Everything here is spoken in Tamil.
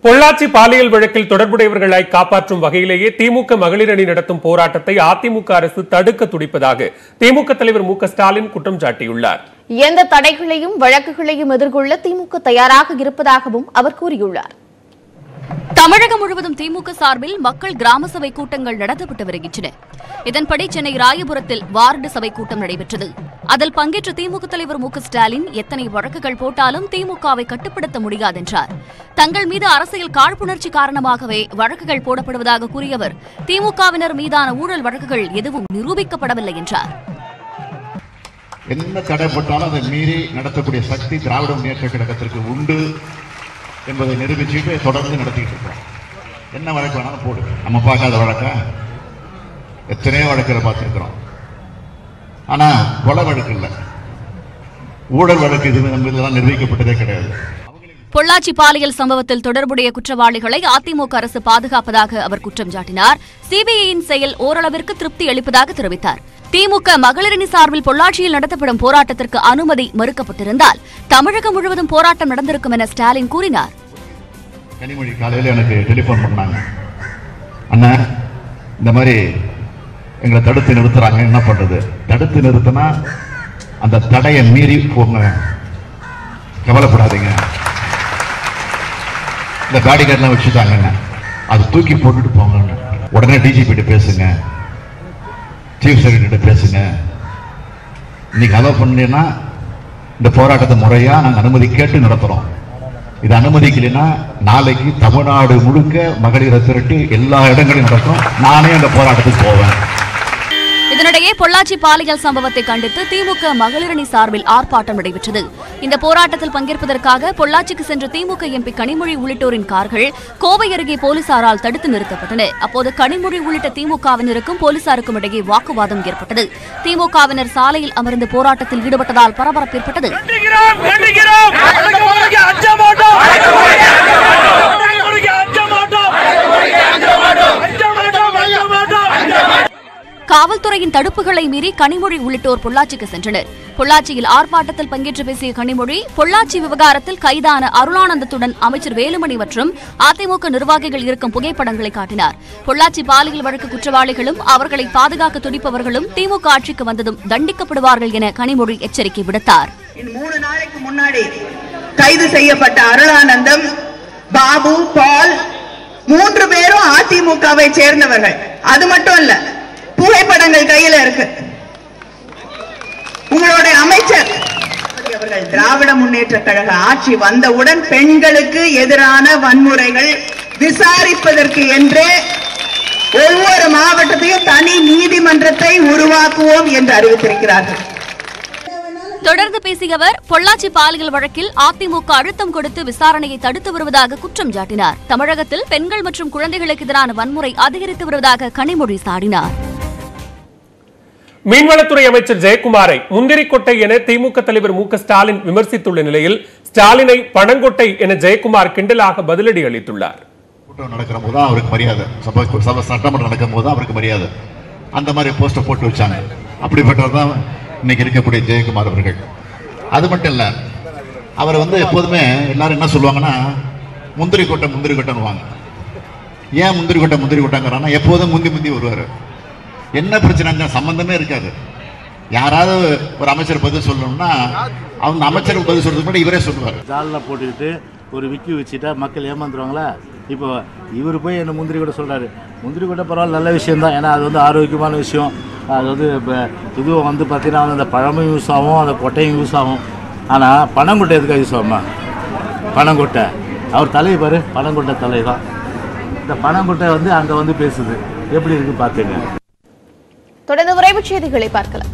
பொள்ளாச்சி பாலியல் வழக்கில் தொடர்புடையவர்களை காப்பாற்றும் வகையிலேயே திமுக மகளிர் அணி நடத்தும் போராட்டத்தை அதிமுக அரசு தடுக்க துடிப்பதாக திமுக தலைவர் மு க ஸ்டாலின் குற்றம் சாட்டியுள்ளார் எந்த தடைகளையும் வழக்குகளையும் எதிர்கொள்ள திமுக தயாராக இருப்பதாகவும் அவர் கூறியுள்ளார் தமிழகம் முழுவதும் திமுக சார்பில் மக்கள் கிராம சபை கூட்டங்கள் நடத்தப்பட்டு வருகின்றன இதன்படி சென்னை ராயபுரத்தில் வார்டு சபை கூட்டம் நடைபெற்றது அதில் பங்கேற்ற திமுக தலைவர் மு க ஸ்டாலின் எத்தனை வழக்குகள் போட்டாலும் திமுகவை கட்டுப்படுத்த முடியாதென்றார் தங்கள் மீது அரசியல் காழ்ப்புணர்ச்சி காரணமாகவே வழக்குகள் போடப்படுவதாக கூறிய அவர் திமுகவினர் மீதான ஊழல் வழக்குகள் எதுவும் நிரூபிக்கப்படவில்லை என்றார் என்ன தடைப்பட்டாலும் அதை மீறி நடத்தக்கூடிய சக்தி திராவிட முன்னேற்ற கழகத்திற்கு உண்டு என்பதை நிரூபிச்சுட்டு தொடர்ந்து நடத்திட்டு இருக்கோம் என்ன வழக்கு வேணாலும் போடு நம்ம பார்க்காத வழக்கா எத்தனையோ வழக்கில் பார்த்துருக்கிறோம் ஆனா கொலை வழக்கு இல்லை ஊழல் வழக்கு இது நம்ம இதெல்லாம் நிரூபிக்கப்பட்டதே கிடையாது பொள்ளாச்சி பாலியல் சம்பவத்தில் தொடர்புடைய குற்றவாளிகளை அதிமுக அரசு பாதுகாப்பதாக அவர் குற்றம் சாட்டினார் சிபிஐயின் செயல் ஓரளவிற்கு திருப்தி அளிப்பதாக தெரிவித்தார் திமுக மகளிரணி சார்பில் பொள்ளாச்சியில் நடத்தப்படும் போராட்டத்திற்கு அனுமதி மறுக்கப்பட்டிருந்தால் தமிழகம் முழுவதும் போராட்டம் நடந்திருக்கும் என ஸ்டாலின் கூறினார் கனிமொழி காலையில் எனக்கு டெலிஃபோன் பண்ணாங்க அண்ணா இந்த மாதிரி எங்களை தடுத்து நிறுத்துறாங்க என்ன பண்றது தடுத்து நிறுத்தினா அந்த தடையை மீறி போங்க கவலைப்படாதீங்க இந்த காடிகார்லாம் வச்சுட்டாங்கங்க அது தூக்கி போட்டுட்டு போங்க உடனே டிஜிபிட்ட பேசுங்க சீஃப் செக்ரட்டரிட்ட பேசுங்க இன்னைக்கு அலோவ் பண்ணீங்கன்னா இந்த போராட்டத்தை முறையா நாங்க அனுமதி கேட்டு நடத்துறோம் இது அனுமதிக்கலைன்னா நாளைக்கு தமிழ்நாடு முழுக்க மகளிரை திரட்டி எல்லா இடங்களையும் நடக்கும் நானே அந்த போராட்டத்துக்கு போவேன் இதனிடையே பொள்ளாச்சி பாலியல் சம்பவத்தை கண்டித்து திமுக மகளிரணி சார்பில் ஆர்ப்பாட்டம் நடைபெற்றது இந்த போராட்டத்தில் பங்கேற்பதற்காக பொள்ளாச்சிக்கு சென்ற திமுக எம்பி கனிமொழி உள்ளிட்டோரின் கார்கள் கோவை அருகே போலீசாரால் தடுத்து நிறுத்தப்பட்டன அப்போது கனிமொழி உள்ளிட்ட திமுகவினருக்கும் போலீசாருக்கும் இடையே வாக்குவாதம் ஏற்பட்டது திமுகவினர் சாலையில் அமர்ந்து போராட்டத்தில் ஈடுபட்டதால் பரபரப்பு ஏற்பட்டது கண்டிக்கிறோம் கண்டிக்கிறோம் அடக்குமுறைக்கு அஞ்ச மாட்டோம் அடக்குமுறைக்கு அஞ்ச மாட்டோம் அஞ்ச மாட்டோம் அஞ்ச மாட்டோம் காவல்துறையின் தடுப்புகளை மீறி கனிமொழி உள்ளிட்டோர் பொள்ளாச்சிக்கு சென்றனர் பொள்ளாச்சியில் ஆர்ப்பாட்டத்தில் பங்கேற்று பேசிய கனிமொழி பொள்ளாச்சி விவகாரத்தில் கைதான அருளானந்தத்துடன் அமைச்சர் வேலுமணி மற்றும் அதிமுக நிர்வாகிகள் இருக்கும் புகைப்படங்களை காட்டினார் பொள்ளாச்சி பாலியல் வழக்கு குற்றவாளிகளும் அவர்களை பாதுகாக்க துடிப்பவர்களும் திமுக ஆட்சிக்கு வந்ததும் தண்டிக்கப்படுவார்கள் என கனிமொழி எச்சரிக்கை விடுத்தார் இந்த மூணு நாளைக்கு முன்னாடி கைது செய்யப்பட்ட அருளானந்தம் பாபு பால் மூன்று பேரும் அதிமுகவை சேர்ந்தவர்கள் அது மட்டும் இல்ல புகைப்படங்கள் கையில இருக்கு உங்களுடைய அமைச்சர் அவர்கள் திராவிட முன்னேற்ற கழக ஆட்சி வந்தவுடன் பெண்களுக்கு எதிரான வன்முறைகள் விசாரிப்பதற்கு என்றே ஒவ்வொரு மாவட்டத்தையும் தனி நீதிமன்றத்தை உருவாக்குவோம் என்று அறிவித்திருக்கிறார்கள் தொடர்ந்து பேசிய அவர் பொள்ளாச்சி பாலியல் வழக்கில் அதிமுக அழுத்தம் கொடுத்து விசாரணையை தடுத்து வருவதாக குற்றம் சாட்டினார் தமிழகத்தில் பெண்கள் மற்றும் குழந்தைகளுக்கு எதிரான வன்முறை அதிகரித்து வருவதாக கனிமொழி சாடினார் மீன்வளத்துறை அமைச்சர் ஜெயக்குமாரை முந்திரி கொட்டை என திமுக தலைவர் மு க ஸ்டாலின் விமர்சித்துள்ள நிலையில் ஸ்டாலினை பணங்கொட்டை என ஜெயக்குமார் கிண்டலாக பதிலடி அளித்துள்ளார் கூட்டம் நடக்கிற போது தான் அவருக்கு மரியாதை சபை சபை சட்டமன்றம் நடக்கும் போது தான் அவருக்கு மரியாதை அந்த மாதிரி போஸ்டர் போட்டு வச்சாங்க அப்படிப்பட்டவர் தான் இன்னைக்கு இருக்கக்கூடிய ஜெயக்குமார் அவர்கள் அது மட்டும் இல்லை அவர் வந்து எப்போதுமே எல்லாரும் என்ன சொல்லுவாங்கன்னா முந்திரி கொட்டை முந்திரி கொட்டைன்னுவாங்க ஏன் முந்திரி கொட்டை முந்திரி கொட்டைங்கிறான்னா எப்போதும் முந்தி முந்தி வருவார் என்ன பிரச்சனை சம்பந்தமே இருக்காது யாராவது ஒரு அமைச்சர் பதில் சொல்லணும்னா அவங்க அமைச்சருக்கு பதில் சொல்றதுக்கு முன்னாடி இவரே சொல்லுவார் ஜாலில் போட்டுக்கிட்டு ஒரு விக்கி வச்சுட்டா மக்கள் ஏமாந்துருவாங்களா இப்போ இவர் போய் என்ன முந்திரி கொட்டை சொல்கிறாரு முந்திரி கொட்டை பரவாயில்ல நல்ல விஷயம்தான் ஏன்னா அது வந்து ஆரோக்கியமான விஷயம் அது வந்து இப்போ இதுவும் வந்து பார்த்தீங்கன்னா வந்து அந்த பழமும் யூஸ் ஆகும் அந்த கொட்டையும் யூஸ் ஆகும் ஆனால் பனங்கொட்டை எதுக்காக யூஸ் ஆகுமா பனங்கொட்டை அவர் தலையை பாரு பனங்கொட்டை தலை தான் இந்த பனங்கொட்டை வந்து அங்கே வந்து பேசுது எப்படி இருக்கு பார்த்துங்க தொடர்ந்து விரைவுச் செய்திகளை பார்க்கலாம்